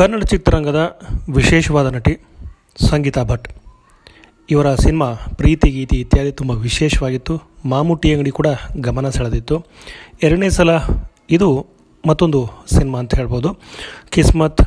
ಕನ್ನಡ ಚಿತ್ರರಂಗದ ವಿಶೇಷವಾದ ನಟಿ ಸಂಗೀತಾ ಭಟ್ ಇವರ ಸಿನಿಮಾ ಪ್ರೀತಿ ಗೀತಿ ಇತ್ಯಾದಿ ತುಂಬ ವಿಶೇಷವಾಗಿತ್ತು ಮಾಮೂಟಿ ಅಂಗಡಿ ಕೂಡ ಗಮನ ಸೆಳೆದಿತ್ತು ಎರಡನೇ ಸಲ ಇದು ಮತ್ತೊಂದು ಸಿನಿಮಾ ಅಂತ ಹೇಳ್ಬೋದು ಕಿಸ್ಮತ್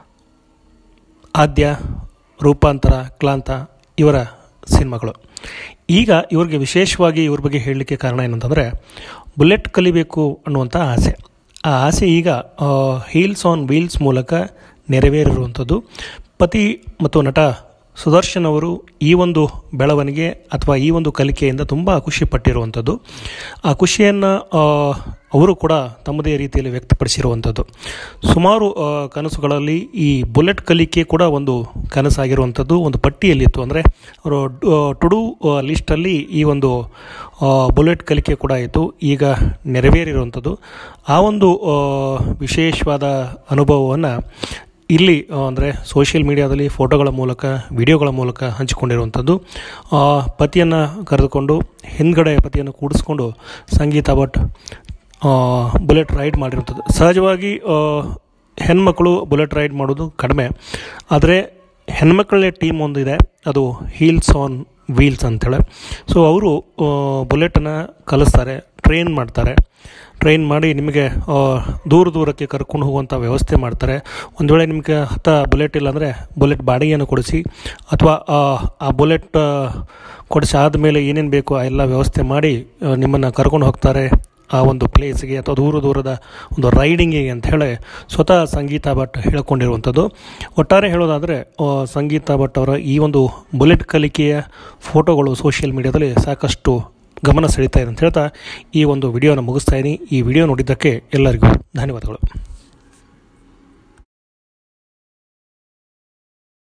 ಆದ್ಯ ರೂಪಾಂತರ ಕ್ಲಾಂತ ಇವರ ಸಿನಿಮಾಗಳು ಈಗ ಇವ್ರಿಗೆ ವಿಶೇಷವಾಗಿ ಇವ್ರ ಬಗ್ಗೆ ಹೇಳಲಿಕ್ಕೆ ಕಾರಣ ಏನಂತಂದರೆ ಬುಲೆಟ್ ಕಲಿಬೇಕು ಅನ್ನುವಂಥ ಆಸೆ ಆ ಆಸೆ ಈಗ ಹೀಲ್ಸ್ ಆನ್ ವೀಲ್ಸ್ ಮೂಲಕ ನೆರವೇರಿರುವಂಥದ್ದು ಪತಿ ಮತ್ತು ನಟ ಸುದರ್ಶನ್ ಅವರು ಈ ಒಂದು ಬೆಳವಣಿಗೆ ಅಥವಾ ಈ ಒಂದು ಕಲಿಕೆಯಿಂದ ತುಂಬ ಖುಷಿ ಪಟ್ಟಿರುವಂಥದ್ದು ಆ ಖುಷಿಯನ್ನು ಅವರು ಕೂಡ ತಮ್ಮದೇ ರೀತಿಯಲ್ಲಿ ವ್ಯಕ್ತಪಡಿಸಿರುವಂಥದ್ದು ಸುಮಾರು ಆ, ಕನಸುಗಳಲ್ಲಿ ಈ ಬುಲೆಟ್ ಕಲಿಕೆ ಕೂಡ ಒಂದು ಕನಸಾಗಿರುವಂಥದ್ದು ಒಂದು ಪಟ್ಟಿಯಲ್ಲಿತ್ತು ಅಂದರೆ ಅವರು ಟುಡು ಲಿಸ್ಟಲ್ಲಿ ಈ ಒಂದು ಆ, ಬುಲೆಟ್ ಕಲಿಕೆ ಕೂಡ ಇತ್ತು ಈಗ ನೆರವೇರಿರುವಂಥದ್ದು ಆ ಒಂದು ಆ, ವಿಶೇಷವಾದ ಅನುಭವವನ್ನು ಇಲ್ಲಿ ಅಂದರೆ ಸೋಷಿಯಲ್ ಮೀಡಿಯಾದಲ್ಲಿ ಫೋಟೋಗಳ ಮೂಲಕ ವಿಡಿಯೋಗಳ ಮೂಲಕ ಹಂಚಿಕೊಂಡಿರುವಂಥದ್ದು ಆ, ಪತಿಯನ್ನು ಕರೆದುಕೊಂಡು ಹಿಂದ್ಗಡೆ ಪತಿಯನ್ನು ಕೂಡಿಸ್ಕೊಂಡು ಸಂಗೀತ ಭಟ್ ಆ, ಬುಲೆಟ್ ರೈಡ್ ಮಾಡಿರುವಂಥದ್ದು ಸಹಜವಾಗಿ ಆ, ಹೆಣ್ಮಕ್ಳು ಬುಲೆಟ್ ರೈಡ್ ಮಾಡೋದು ಕಡಿಮೆ ಆದರೆ ಹೆಣ್ಮಕ್ಳೇ ಟೀಮ್ ಒಂದಿದೆ ಅದು ಹೀಲ್ಸ್ ಆನ್ ವೀಲ್ಸ್ ಅಂತೇಳಿ ಸೊ ಅವರು ಬುಲೆಟನ್ನು ಕಲಿಸ್ತಾರೆ ಟ್ರೈನ್ ಮಾಡ್ತಾರೆ ಟ್ರೈನ್ ಮಾಡಿ ನಿಮಗೆ ಆ, ದೂರ ದೂರಕ್ಕೆ ಕರ್ಕೊಂಡು ಹೋಗುವಂಥ ವ್ಯವಸ್ಥೆ ಮಾಡ್ತಾರೆ ಒಂದು ವೇಳೆ ನಿಮಗೆ ಹತ್ತ ಬುಲೆಟ್ ಇಲ್ಲಾಂದರೆ ಬುಲೆಟ್ ಬಾಡಿಗೆಯನ್ನು ಕೊಡಿಸಿ ಅಥವಾ ಆ ಬುಲೆಟ್ ಕೊಡಿಸಿ ಆದಮೇಲೆ ಏನೇನು ಬೇಕು ಆ ಎಲ್ಲ ವ್ಯವಸ್ಥೆ ಮಾಡಿ ನಿಮ್ಮನ್ನು ಕರ್ಕೊಂಡು ಹೋಗ್ತಾರೆ ಆ ಒಂದು ಪ್ಲೇಸ್ಗೆ ಅಥವಾ ದೂರ ದೂರದ ಒಂದು ರೈಡಿಂಗಿಗೆ ಅಂತ ಹೇಳಿ ಸ್ವತಃ ಸಂಗೀತಾ ಭಟ್ ಹೇಳಿಕೊಂಡಿರುವಂಥದ್ದು ಒಟ್ಟಾರೆ ಹೇಳೋದಾದರೆ ಆ, ಸಂಗೀತಾ ಭಟ್ ಅವರ ಈ ಒಂದು ಬುಲೆಟ್ ಕಲಿಕೆಯ ಫೋಟೋಗಳು ಸೋಷಿಯಲ್ ಮೀಡಿಯಾದಲ್ಲಿ ಸಾಕಷ್ಟು ಗಮನ ಸೆಳೀತಾ ಇದೆ ಅಂತ ಹೇಳ್ತಾ ಈ ಒಂದು ವಿಡಿಯೋನ ಮುಗಿಸ್ತಾ ಇದ್ದೀನಿ ಈ ವಿಡಿಯೋ ನೋಡಿದ್ದಕ್ಕೆ ಎಲ್ಲರಿಗೂ ಧನ್ಯವಾದಗಳು